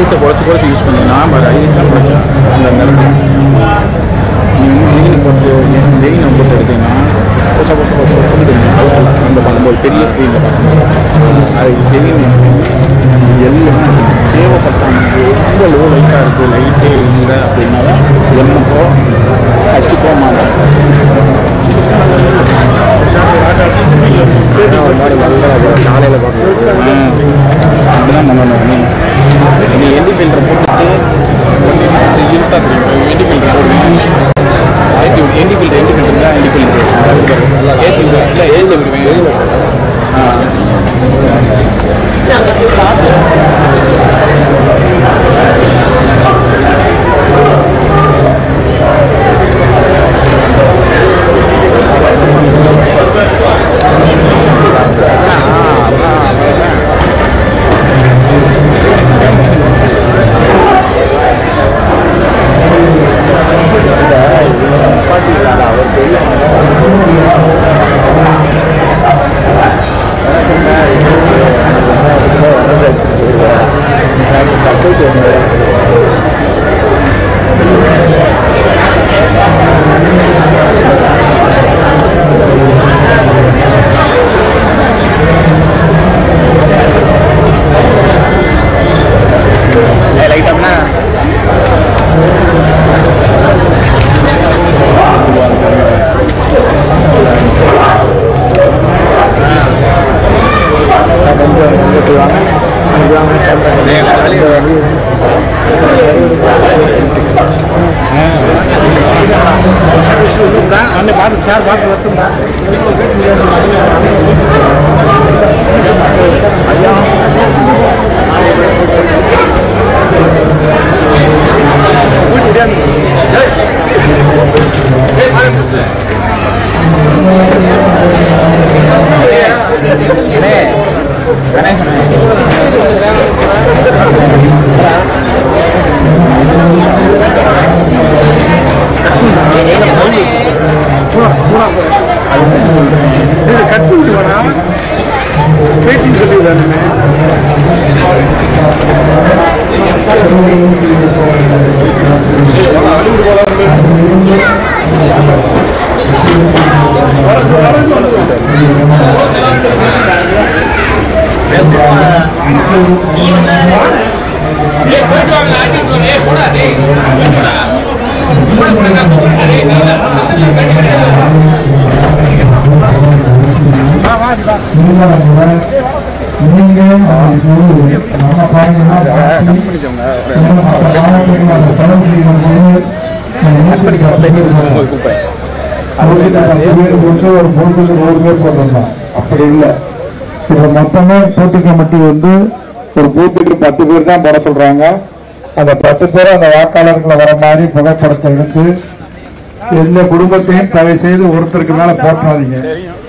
ஐரிஸை குறைச்சி குறைச்சி யூஸ் பண்ணி நான் பாரு ஐரிஸ் தான் குறைச்சேன் அந்த நிறத்தை மீன் போட்டு வெயில் நம்ம போட்டு எடுத்தீங்கன்னா கொச கொச கொச கொசன்னு தெரியும் அவுட்டில் அந்த பார்க்கும்போது பெரிய ஸ்க்ரீனில் பார்க்கும்போது அது வெயில் எல்லாம் தேவைப்பட்டாங்க ரொம்ப லோ லைட்டாக இருக்குது லைட்டே இல்லை அப்படின்னா என்னப்போ வச்சுக்கோ மாட்டேன் ஒரு மாதிரி நல்ல காலையில் பார்க்கணும் அப்படிதான் பண்ணணும் நீ நீ எண்டி ஃபில்டர் போட்டுட்டு இருட்டா தெரியும் எண்டி ஃபில்டர் போடுவேன் ஏற்றி எண்டி ஃபில்டர் எண்டி ஃபில்டர் தான் எண்டி ஃபில்டர் ஏற்றி இல்லை ஏஜ் விடுவேன் ஆ லைட்டம்னா கொஞ்சம் இங்கிட்டு வாங்க இங்கிட்டு வாங்க அண்ணன் பார்த்து சார் பார்த்து வரட்டும்டா ஐயா கட் பண்ணிட்டு வரா பேட்டி சொல்லிடுறானே நீங்க நம்ம அப்படி இல்ல இதுல மொத்தமே போட்டி கமிட்டி வந்து ஒரு பூத்துக்கு பத்து பேர் தான் போட சொல்றாங்க அந்த பத்து பேர் அந்த வாக்காளர்களை வர மாதிரி புகைப்படத்தை எடுத்து எந்த குடும்பத்தையும் தயவு செய்து ஒருத்தருக்கு மேல போட்டாதீங்க